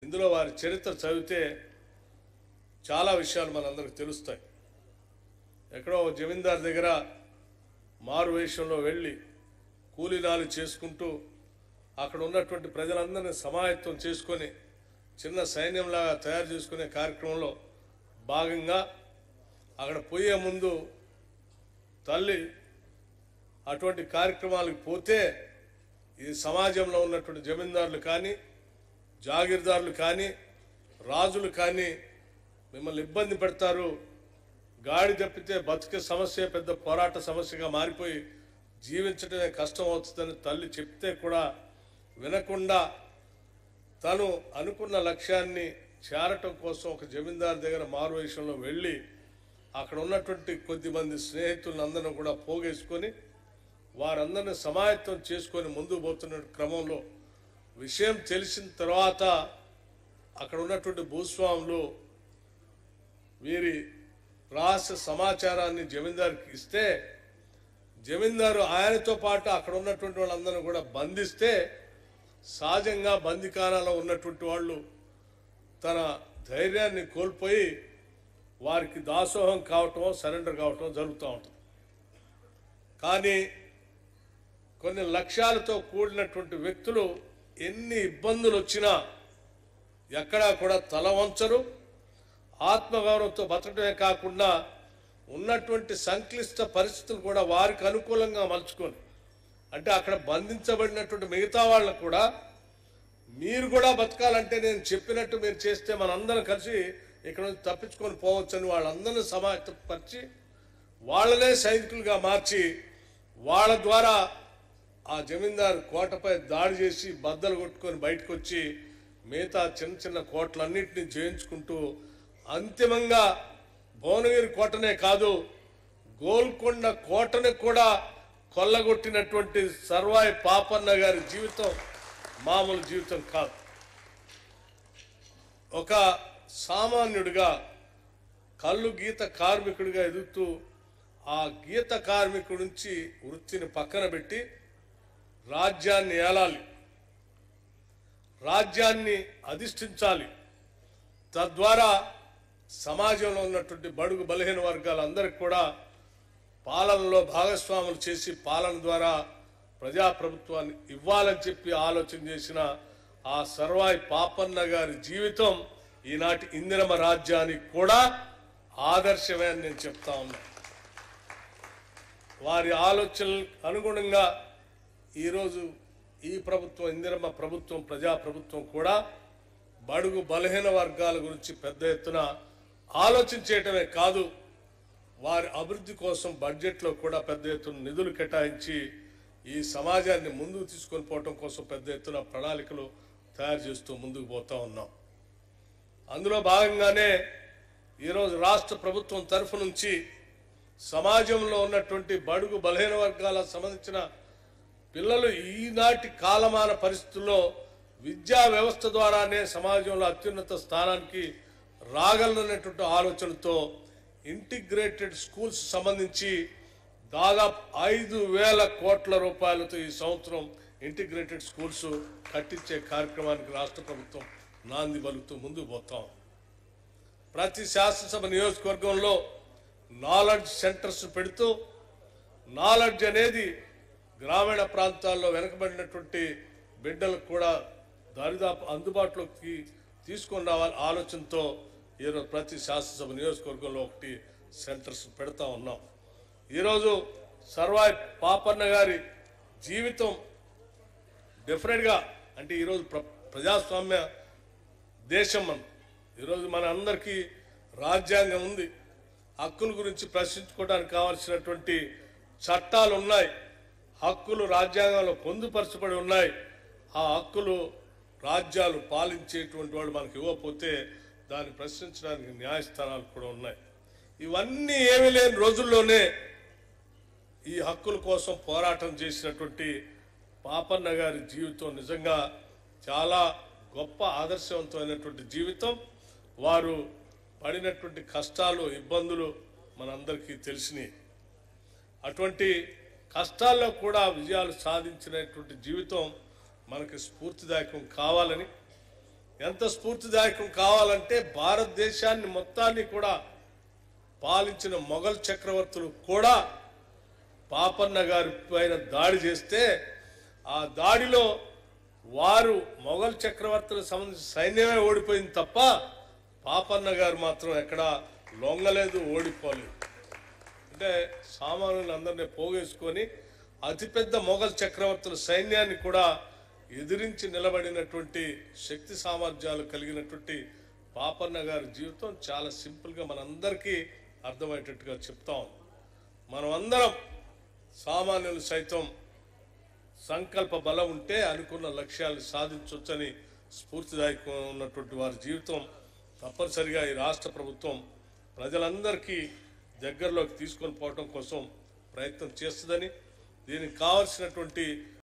ఇందులో వారి చరిత్ర చదివితే చాలా విషయాలు మనందరికి తెలుస్తాయి ఎక్కడో ఒక జమీందార్ దగ్గర మారు వేషంలో వెళ్ళి కూలీనాలు చేసుకుంటూ అక్కడ ఉన్నటువంటి ప్రజలందరినీ సమాయత్తం చేసుకొని చిన్న సైన్యంలాగా తయారు చేసుకునే కార్యక్రమంలో భాగంగా అక్కడ పోయే ముందు తల్లి అటువంటి కార్యక్రమాలకు పోతే ఈ సమాజంలో ఉన్నటువంటి జమీందారులు కానీ జాగీర్దారులు కానీ రాజులు కానీ మిమ్మల్ని ఇబ్బంది పెడతారు గాడి తప్పితే బతికే సమస్య పెద్ద పోరాట సమస్యగా మారిపోయి జీవించడమే కష్టం అవుతుందని తల్లి చెప్తే కూడా వినకుండా తను అనుకున్న లక్ష్యాన్ని చేరటం కోసం ఒక జమీందారు దగ్గర మారువేషంలో వెళ్ళి అక్కడ ఉన్నటువంటి కొద్దిమంది స్నేహితులను అందరిని కూడా పోగేసుకొని వారందరిని సమాయత్తం చేసుకొని ముందుకు పోతున్న క్రమంలో విషయం తెలిసిన తర్వాత అక్కడ ఉన్నటువంటి భూస్వాములు వీరి రహస్య సమాచారాన్ని జమీందారుకి ఇస్తే జమీందారు ఆయనతో పాటు అక్కడ ఉన్నటువంటి వాళ్ళందరినీ కూడా బంధిస్తే సహజంగా బందికానాలో ఉన్నటువంటి వాళ్ళు తన ధైర్యాన్ని కోల్పోయి వారికి దాసోహం కావటం సరెండర్ కావటం జరుగుతూ ఉంటుంది కానీ కొన్ని లక్ష్యాలతో కూడినటువంటి వ్యక్తులు ఎన్ని ఇబ్బందులు వచ్చినా ఎక్కడా కూడా తల వంచరు ఆత్మగౌరవంతో బతకడమే కాకుండా ఉన్నటువంటి సంక్లిష్ట పరిస్థితులు కూడా వారికి అనుకూలంగా మలుచుకొని అంటే అక్కడ బంధించబడినటువంటి మిగతా వాళ్ళకు కూడా మీరు కూడా బతకాలంటే నేను చెప్పినట్టు మీరు చేస్తే మనందరం కలిసి ఇక్కడ నుంచి తప్పించుకొని పోవచ్చని వాళ్ళందరినీ సమాయత్తపరిచి వాళ్ళనే సైనికులుగా మార్చి వాళ్ళ ద్వారా ఆ జమీందారు కోటపై దాడి చేసి బద్దలు కొట్టుకొని బయటకు వచ్చి మిగతా చిన్న చిన్న కోటలన్నింటినీ జయించుకుంటూ అంతిమంగా భువనగిరి కోటనే కాదు గోల్కొండ కోటని కూడా కొల్లగొట్టినటువంటి సర్వాయి పాపన్న గారి జీవితం మామూలు జీవితం కాదు ఒక సామాన్యుడిగా కళ్ళు గీత కార్మికుడిగా ఎదుగుతూ ఆ గీత కార్మికుడి నుంచి వృత్తిని పక్కన పెట్టి రాజ్యాన్ని ఏలాలి రాజ్యాన్ని అధిష్ఠించాలి తద్వారా సమాజంలో ఉన్నటువంటి బడుగు బలహీన వర్గాలందరికీ కూడా పాలనలో భాగస్వాములు చేసి పాలన ద్వారా ప్రజాప్రభుత్వాన్ని ఇవ్వాలని చెప్పి ఆలోచన చేసిన ఆ సర్వాయి పాపన్న గారి జీవితం ఈనాటి ఇందిరమ రాజ్యానికి కూడా ఆదర్శమే అని నేను చెప్తా ఉన్నా వారి ఆలోచనలకు అనుగుణంగా ఈరోజు ఈ ప్రభుత్వం ఇందిరమ్మ ప్రభుత్వం ప్రజా ప్రభుత్వం కూడా బడుగు బలహీన వర్గాల గురించి పెద్ద ఎత్తున ఆలోచన చేయటమే కాదు వారి అభివృద్ధి కోసం బడ్జెట్లో కూడా పెద్ద ఎత్తున నిధులు కేటాయించి ఈ సమాజాన్ని ముందుకు తీసుకొని పోవటం కోసం పెద్ద ఎత్తున ప్రణాళికలు తయారు చేస్తూ ముందుకు పోతా ఉన్నాం అందులో భాగంగానే ఈరోజు రాష్ట్ర ప్రభుత్వం తరఫు నుంచి సమాజంలో ఉన్నటువంటి బడుగు బలహీన వర్గాలకు సంబంధించిన పిల్లలు ఈనాటి కాలమాన పరిస్థితుల్లో విద్యా వ్యవస్థ ద్వారానే సమాజంలో అత్యున్నత స్థానానికి రాగలనటువంటి ఆలోచనతో ఇంటిగ్రేటెడ్ స్కూల్స్ సంబంధించి దాదాపు ఐదు వేల కోట్ల రూపాయలతో ఈ సంవత్సరం ఇంటిగ్రేటెడ్ స్కూల్స్ కట్టించే కార్యక్రమానికి రాష్ట్ర ప్రభుత్వం నాంది పలుకుతూ ముందుకు పోతాం ప్రతి శాసనసభ నియోజకవర్గంలో నాలెడ్జ్ సెంటర్స్ పెడుతూ నాలెడ్జ్ అనేది గ్రామీణ ప్రాంతాల్లో వెనుకబడినటువంటి బిడ్డలకు కూడా దరిదాపు అందుబాటులోకి తీసుకొని రావాలి ఆలోచనతో ఈరోజు ప్రతి శాసనసభ నియోజకవర్గంలో ఒకటి సెంటర్స్ పెడతా ఉన్నాం ఈరోజు సర్వాయి పాపన్న గారి జీవితం డెఫినెట్గా అంటే ఈరోజు ప్ర ప్రజాస్వామ్య దేశం మనం ఈరోజు మన అందరికీ రాజ్యాంగం ఉంది హక్కుల గురించి ప్రశ్నించుకోవడానికి కావాల్సినటువంటి చట్టాలు ఉన్నాయి హక్కులు రాజ్యాంగంలో పొందుపరచబడి ఉన్నాయి ఆ హక్కులు రాజ్యాలు పాలించేటువంటి వాళ్ళు మనకి ఇవ్వకపోతే దాన్ని ప్రశ్నించడానికి న్యాయస్థానాలు కూడా ఉన్నాయి ఇవన్నీ ఏమీ లేని రోజుల్లోనే ఈ హక్కుల కోసం పోరాటం చేసినటువంటి పాపన్న గారి జీవితం నిజంగా చాలా గొప్ప ఆదర్శవంతమైనటువంటి జీవితం వారు పడినటువంటి కష్టాలు ఇబ్బందులు మనందరికీ తెలిసినాయి అటువంటి కష్టాల్లో కూడా విజయాలు సాధించినటువంటి జీవితం మనకి స్ఫూర్తిదాయకం కావాలని ఎంత స్ఫూర్తిదాయకం కావాలంటే భారతదేశాన్ని మొత్తాన్ని కూడా పాలించిన మొఘల్ చక్రవర్తులు కూడా పాపన్న గారి పైన దాడి చేస్తే ఆ దాడిలో వారు మొఘల్ చక్రవర్తులకు సంబంధించిన సైన్యమే ఓడిపోయింది తప్ప పాపన్న గారు మాత్రం ఎక్కడ లొంగలేదు ఓడిపోలేదు అంటే సామాన్యులందరినీ పోగేసుకొని అతిపెద్ద మొఘల్ చక్రవర్తుల సైన్యాన్ని కూడా ఎదిరించి నిలబడినటువంటి శక్తి సామర్థ్యాలు కలిగినటువంటి పాపన్న గారి జీవితం చాలా సింపుల్గా మనందరికీ అర్థమయ్యేటట్టుగా చెప్తాం మనం అందరం సామాన్యులు సైతం సంకల్ప బలం ఉంటే అనుకున్న లక్ష్యాలు సాధించవచ్చని స్ఫూర్తిదాయకం ఉన్నటువంటి వారి జీవితం తప్పనిసరిగా ఈ రాష్ట్ర ప్రభుత్వం ప్రజలందరికీ దగ్గరలోకి తీసుకొని పోవడం కోసం ప్రయత్నం చేస్తుందని దీనికి కావలసినటువంటి